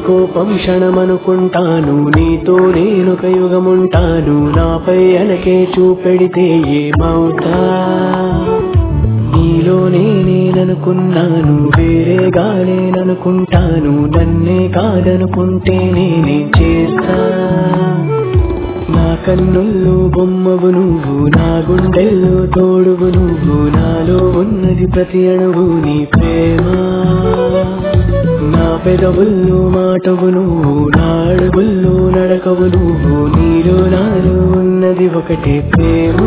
కోపం క్షణమనుకుంటాను నీతో నేనొక యుగముంటాను నాపై అలకే చూపెడితే ఏమవుతా నీలోనే నేననుకున్నాను వేరేగా నేననుకుంటాను నన్నే కాదనుకుంటే నేనేం చేస్తా నా కన్నుల్లో బొమ్మవు నువ్వు నా గుండెల్లో తోడువు నువ్వు నాలో ఉన్నది ప్రతి అణువు నీ ప్రేమ నా పెదవుల్లో మాటవు నువ్వు నా అడుగుల్లో నడకవు నువ్వు నీలో నాలో ఉన్నది ఒకటే ప్రేమ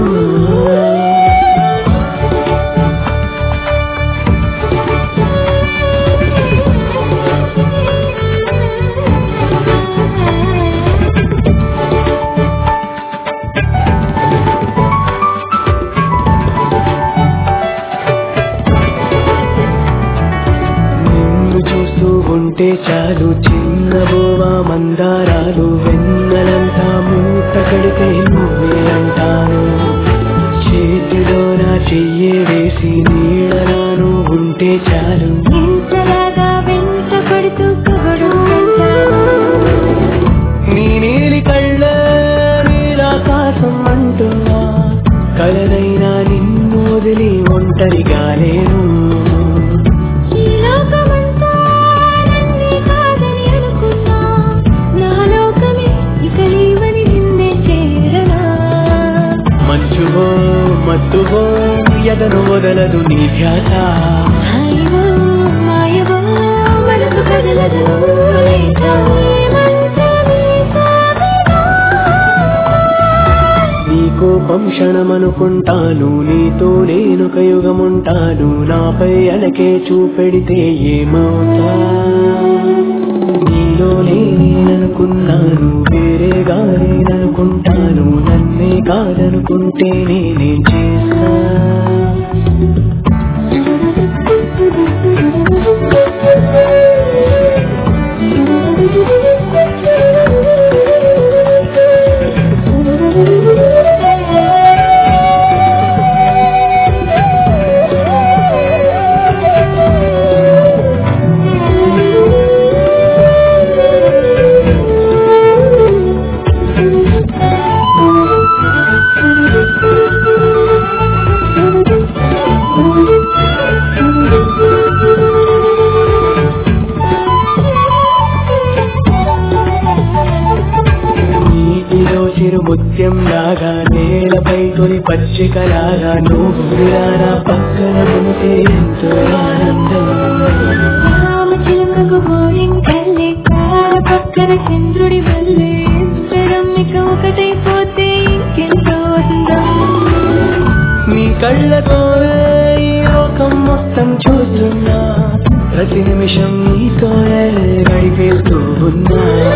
నిన్ను చూస్తూ ఉంటే చాలు చిన్నబోవా మందారాలు వెన్నెలంతా మూట కడితే నువ్వే అంటాను చేతిలో నా చెయ్యే వేసి నీడలాను ఉంటే చాలు ఎంతలాగా వెంట పడుతూ కబడు పెట్టాను నీ నీలి కళ్ళ నీలాకాశం అంటున్నా కలనైనా నిన్ను వదిలి ఒంటరిగా లేను ఈ లోకమంతా నన్నే కాదని అనుకున్నా నా లోకమే ఇక లేవని నిన్నే చేరనా మంచువో మత్తువో ఎదను వదలదు నీ ధ్యాస హాయివో మాయవో మనసు కదలదు లేక ఏమంటని సాగినా నీ కోపం క్షణమనుకుంటాను నీతో నేనొక యుగముంటాను నాపై అలకే చూపెడితే ఏమవుతా నీలోనే నేననుకున్నాను వేరేగా నేననుకుంటాను నన్నే కాదనుకుంటే నేనేం చేస్తా నీటిలో చిరు ముత్యం లాగా నేలపై తొలి పచ్చికలాగా నువ్వు నా పక్కన ఉంటే ఎంతో ఆనందం రామచిలుకకు బోరింగ్ కల్లే కాల పక్కన చంద్రుడి వల్లే ఇద్దరం ఇక ఒకటైపోతే ఇంకెంతో అందం నీ కళ్ళతో ఈ లోకం మొత్తం చూస్తున్నా ప్రతి నిమిషం నీతో గడిపేస్తూ ఉన్నా